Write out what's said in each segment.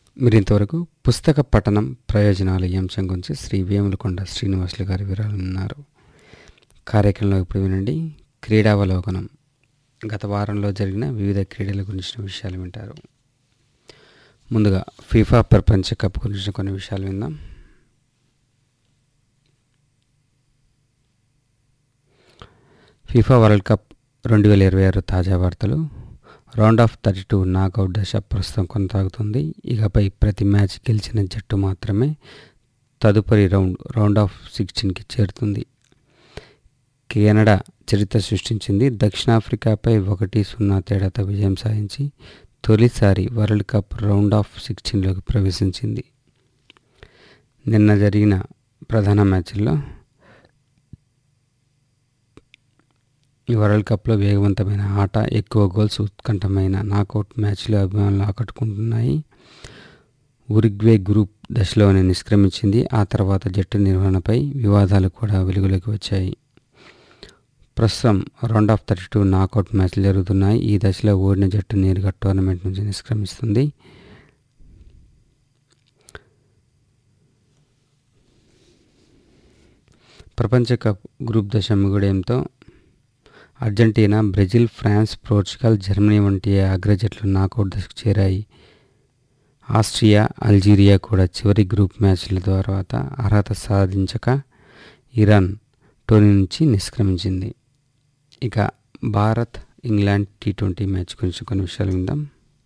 మీరు ఇంతవరకు పుస్తక పఠనం ప్రయోజనాలు ఈ అంశం గురించి శ్రీ వేములకొండ శ్రీనివాసులు గారి వివరాలు ఉన్నారు కార్యక్రమంలో ఇప్పుడు వినండి క్రీడావలోకనం గత వారంలో జరిగిన వివిధ క్రీడల గురించిన విషయాలు వింటారు ముందుగా ఫీఫా ప్రపంచ కప్ గురించిన కొన్ని విషయాలు విందాం ఫీఫా వరల్డ్ కప్ రెండు వేల ఇరవై ఆరు తాజా వార్తలు round of thirty two knockout దశ ప్రస్తుతం కొనసాగుతుంది ఇకపై ప్రతి మ్యాచ్ గెలిచిన జట్టు మాత్రమే తదుపరి రౌండ్ రౌండ్ ఆఫ్ సిక్స్టీన్కి చేరుతుంది కెనడా చరిత్ర సృష్టించింది దక్షిణాఫ్రికాపై ఒకటి సున్నా తేడాతో విజయం సాధించి తొలిసారి వరల్డ్ కప్ రౌండ్ ఆఫ్ సిక్స్టీన్లోకి ప్రవేశించింది నిన్న జరిగిన ప్రధాన మ్యాచ్ల్లో ఈ వరల్డ్ కప్లో వేగవంతమైన ఆట ఎక్కువ గోల్స్ ఉత్కంఠమైన నాకౌట్ మ్యాచ్లు అభిమానులు ఆకట్టుకుంటున్నాయి ఉరుగ్వే గ్రూప్ దశలోనే నిష్క్రమించింది ఆ తర్వాత జట్టు నిర్వహణపై వివాదాలు కూడా వెలుగులోకి వచ్చాయి ప్రస్తుతం round of thirty two knockout మ్యాచ్లు జరుగుతున్నాయి ఈ దశలో ఓడిన జట్టు నేరుగా టోర్నమెంట్ నుంచి నిష్క్రమిస్తుంది ప్రపంచ కప్ గ్రూప్ దశ ముగియడంతో Argentina Brazil France Portugal Germany వంటి అగ్రజట్లు నాకౌట్ దశకు చేరాయి ఆస్ట్రియా అల్జీరియా కూడా చివరి గ్రూప్ మ్యాచ్ల తర్వాత అర్హత సాధించక ఇరాన్ టోర్నీ నుంచి నిష్క్రమించింది ఇక Bharat England T twenty match గురించి కొన్ని విషయాలు విందాం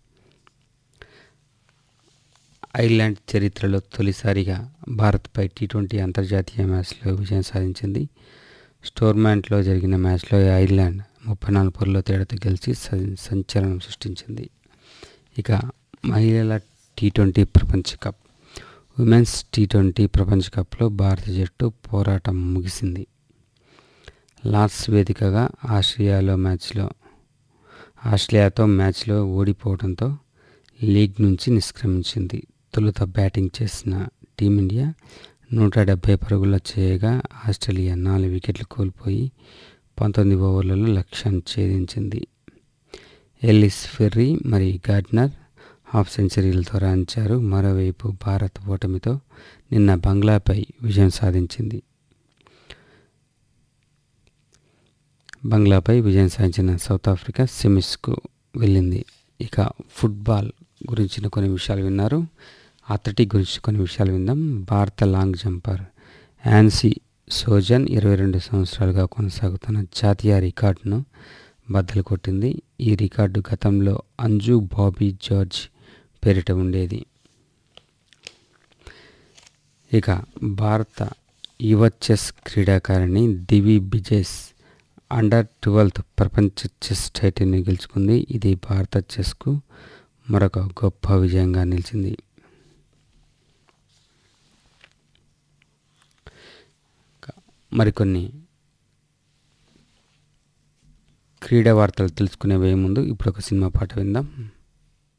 ఐర్లాండ్ చరిత్రలో తొలిసారిగా భారత్పై టీ ట్వంటీ అంతర్జాతీయ మ్యాచ్లో విజయం సాధించింది స్టోర్మాంట్లో జరిగిన మ్యాచ్లో ఐర్లాండ్ ముప్పై నాలుగు పరుల తేడాతో గెలిచి సంచలనం సృష్టించింది ఇక మహిళల టీ ట్వంటీ ప్రపంచ కప్ ఉమెన్స్ టీ ట్వంటీ ప్రపంచ కప్లో భారత జట్టు పోరాటం ముగిసింది లార్డ్స్ వేదికగా ఆస్ట్రేలియాలో మ్యాచ్లో ఆస్ట్రేలియాతో మ్యాచ్లో ఓడిపోవడంతో లీగ్ నుంచి నిష్క్రమించింది తొలుత బ్యాటింగ్ చేసిన టీమిండియా నూట డెబ్బై పరుగుల చేయగా ఆస్ట్రేలియా నాలుగు వికెట్లు కోల్పోయి పంతొమ్మిది ఓవర్లలో లక్ష్యాన్ని ఛేదించింది ఎల్లిస్ ఫెర్రీ మరియు గార్డ్నర్ హాఫ్ సెంచరీలతో రాణించారు మరోవైపు భారత్ ఓటమితో నిన్న బంగ్లాపై విజయం సాధించింది బంగ్లాపై విజయం సాధించిన సౌత్ ఆఫ్రికా సెమీస్కు వెళ్ళింది ఇక ఫుట్బాల్ గురించిన కొన్ని విషయాలు విన్నారు అథ్లెటిక్ గురించి కొన్ని విషయాలు విందాం భారత లాంగ్ జంపర్ యాన్సీ సోజన్ ఇరవై రెండు సంవత్సరాలుగా కొనసాగుతున్న జాతీయ రికార్డును బద్దలు కొట్టింది ఈ రికార్డు గతంలో అంజు బాబీ జార్జ్ పేరిట ఉండేది ఇక భారత యువ చెస్ క్రీడాకారిణి దివి బిజేస్ అండర్ ట్వెల్త్ ప్రపంచ చెస్ టైటిల్ని గెలుచుకుంది ఇది భారత చెస్కు మరొక గొప్ప విజయంగా నిలిచింది మరికొన్ని క్రీడా వార్తలు తెలుసుకునే ముందు ఇప్పుడు ఒక సినిమా పాట విందాం